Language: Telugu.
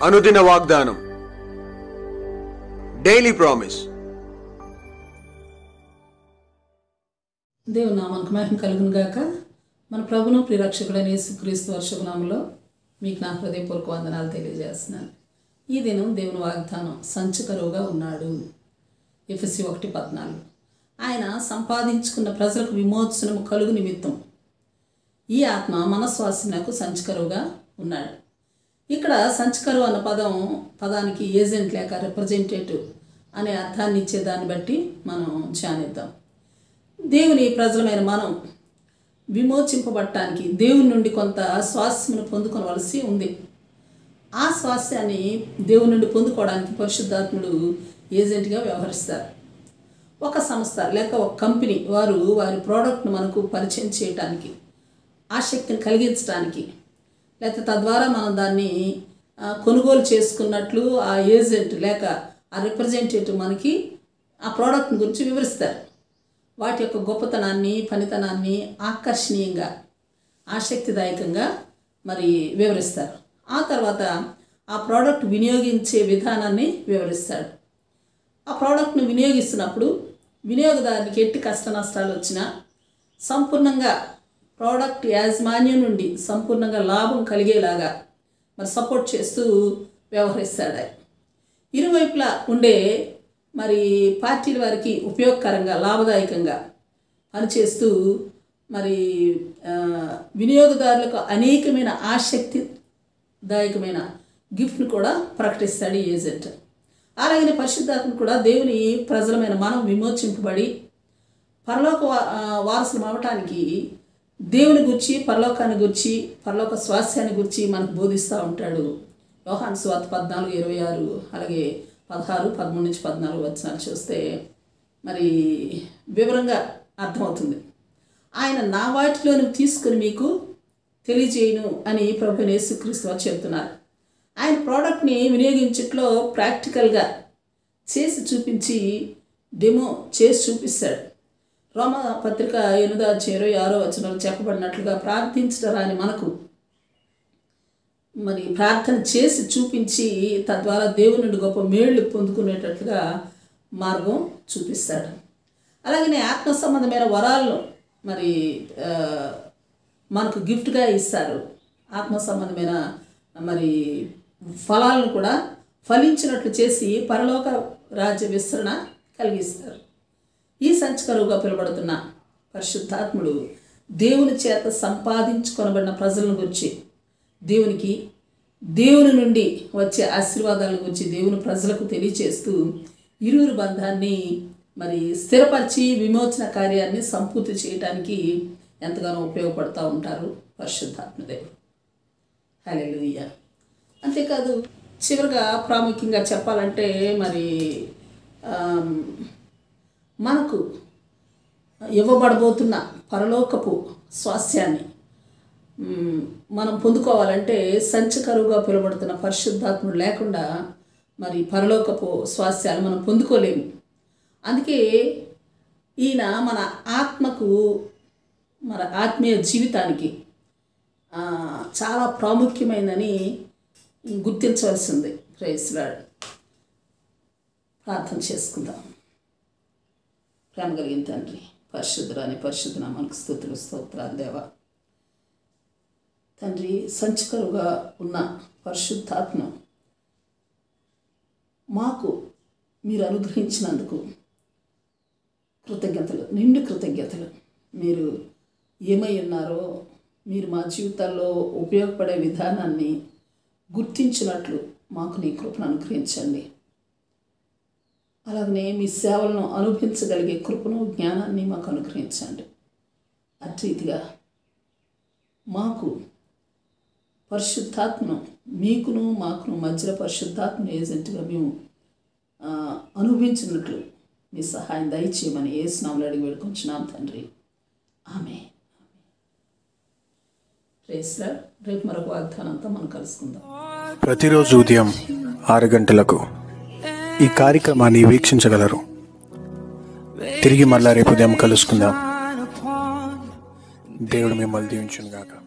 అనుదిన వాగ్దానం డైలీ ప్రామిస్ దేవుని నామానికి మహిమ కలుగును గాక మన ప్రభును ప్రిరక్షకుడైన యేసుక్రీస్తు వర్షభనామంలో మీకు నా హృదయపూర్వక వందనాలు తెలియజేస్తున్నాను ఈ దినం దేవుని వాగ్దానం సంచకరువుగా ఉన్నాడు ఎఫ్ఎస్సి ఒకటి పద్నాలుగు ఆయన సంపాదించుకున్న ప్రజలకు విమోచనము కలుగు నిమిత్తం ఈ ఆత్మ మనస్వాసినకు సంచకరువుగా ఉన్నాడు ఇక్కడ సంచకరువు అన్న పదం పదానికి ఏజెంట్ లేక రిప్రజెంటేటివ్ అనే అర్థాన్ని ఇచ్చే దాన్ని బట్టి మనం ధ్యానిద్దాం దేవుని ప్రజలమైన మనం విమోచింపబడటానికి దేవుని నుండి కొంత స్వాస్థ్యమును పొందుకోవలసి ఉంది ఆ స్వాస్థ్యాన్ని దేవుని నుండి పొందుకోవడానికి పరిశుద్ధాత్ముడు ఏజెంట్గా వ్యవహరిస్తారు ఒక సంస్థ లేక ఒక కంపెనీ వారు వారి ప్రోడక్ట్ను మనకు పరిచయం చేయటానికి ఆసక్తిని కలిగించడానికి లేకపోతే తద్వారా మనం దాన్ని ఆ, కొనుగోలు చేసుకున్నట్లు ఆ ఏజెంట్ లేక ఆ రిప్రజెంటేటివ్ మనకి ఆ ప్రోడక్ట్ గురించి వివరిస్తారు వాటి యొక్క గొప్పతనాన్ని పనితనాన్ని ఆకర్షణీయంగా ఆసక్తిదాయకంగా మరి వివరిస్తారు ఆ తర్వాత ఆ ప్రోడక్ట్ వినియోగించే విధానాన్ని వివరిస్తాడు ఆ ప్రోడక్ట్ను వినియోగిస్తున్నప్పుడు వినియోగదారునికి ఎట్టి కష్ట నష్టాలు వచ్చినా సంపూర్ణంగా ప్రోడక్ట్ యాజమాన్యం నుండి సంపూర్ణంగా లాభం కలిగేలాగా మరి సపోర్ట్ చేస్తూ వ్యవహరిస్తాడు ఆయన. ఇరువైపులా ఉండే మరి పార్టీల వారికి ఉపయోగకరంగా లాభదాయకంగా పనిచేస్తూ మరి ఆ, వినియోగదారులకు అనేకమైన ఆసక్తిదాయకమైన గిఫ్ట్ని కూడా ప్రకటిస్తాడు ఈ ఏజెంట్ అలాగే పరిశుద్ధాత్మ కూడా దేవుని ప్రజలమైన మనం విమోచింపబడి పరలోక వా- ఆ, వారసులం అవటానికి దేవుని గురించి పరలోకాన్ని గురించి పరలోక స్వాస్థ్యాన్ని గురించి మనకు బోధిస్తూ ఉంటాడు యోహాన్ స్వార్థ పద్నాలుగు ఇరవై ఆరు అలాగే పదహారు పదమూడు నుంచి పద్నాలుగు వచనాలు చూస్తే మరి వివరంగా అర్థమవుతుంది ఆయన నా వాటిలోని తీసుకుని మీకు తెలియజేయను అని ప్రభు యేసుక్రీస్తు వారు చెప్తున్నారు ఆయన ప్రోడక్ట్ని వినియోగించట్లో ప్రాక్టికల్గా చేసి చూపించి డెమో చేసి చూపిస్తాడు రోమ పత్రిక ఎనిమిదో అధ్యాయం ఇరవై ఆరో వచనంలో చెప్పబడినట్లుగా ప్రార్థించరాని మనకు మరి ప్రార్థన చేసి చూపించి తద్వారా దేవుని నుండి గొప్ప మేళ్లు పొందుకునేటట్లుగా మార్గం చూపిస్తాడు అలాగనే ఆత్మ సంబంధమైన వరాలను మరి ఆ, మనకు గిఫ్ట్గా ఇస్తారు ఆత్మ సంబంధమైన మరి ఫలాలను కూడా ఫలించినట్లు చేసి పరలోక రాజ్య విస్తరణ కలిగిస్తారు ఈ సంచకరువుగా పిలువబడుతున్న పరిశుద్ధాత్ముడు దేవుని చేత సంపాదించుకొనబడిన ప్రజలను గురించి దేవునికి దేవుని నుండి వచ్చే ఆశీర్వాదాల గురించి దేవుని ప్రజలకు తెలియచేస్తూ ఇరువురు బంధాన్ని మరి స్థిరపరిచి విమోచన కార్యాన్ని సంపూర్తి చేయడానికి ఎంతగానో ఉపయోగపడుతూ ఉంటారు పరిశుద్ధాత్మదేవుడు హల్లెలూయ అంతేకాదు చివరిగా ప్రాముఖ్యంగా చెప్పాలంటే మరి ఆమ్, మనకు ఇవ్వబడబోతున్న పరలోకపు స్వాస్థ్యాన్ని మ్, మనం పొందుకోవాలంటే సంచకరువుగా పిలువబడుతున్న పరిశుద్ధాత్ముడు లేకుండా మరి పరలోకపు స్వాస్థ్యాలు మనం పొందుకోలేము అందుకే ఈయన మన ఆత్మకు మన ఆత్మీయ జీవితానికి ఆ, చాలా ప్రాముఖ్యమైనదని గుర్తించవలసింది ప్రేస్లాడ్ ప్రార్థన చేసుకుందాం ప్రేమ కలిగిన తండ్రి పరిశుద్ధురాని పరిశుద్ధ మనకు స్థుతులు స్తోత్రాలు దేవా తండ్రి సంచకరుగా ఉన్న పరిశుద్ధాత్మ మాకు మీరు అనుగ్రహించినందుకు కృతజ్ఞతలు నిండు కృతజ్ఞతలు మీరు ఏమై ఉన్నారో మీరు మా జీవితాల్లో ఉపయోగపడే విధానాన్ని గుర్తించినట్లు మాకు నీ కృపను అనుగ్రహించండి అలాగనే మీ సేవలను అనుభవించగలిగే కృపను జ్ఞానాన్ని మాకు అనుగ్రహించండి అటు రీతిగా మాకు పరిశుద్ధాత్మను మీకును మాకును మధ్యలో పరిశుద్ధాత్మ ఏజెంట్గా మేము ఆ, అనుభవించినట్లు మీ సహాయం దయచేయమని ఏ స్నాములు అడిగి వేడుకొంచున్నాం తండ్రి ఆమె రేస్రా రేపు మరొక వాగ్దానంతో మనం కలుసుకుందాం ప్రతిరోజు ఉదయం ఆరు గంటలకు ఈ కార్యక్రమాన్ని వీక్షించగలరు తిరిగి మళ్ళా రేపు ఉదయం కలుసుకుందాం దేవుడు మిమ్మల్ని దీవించును గాక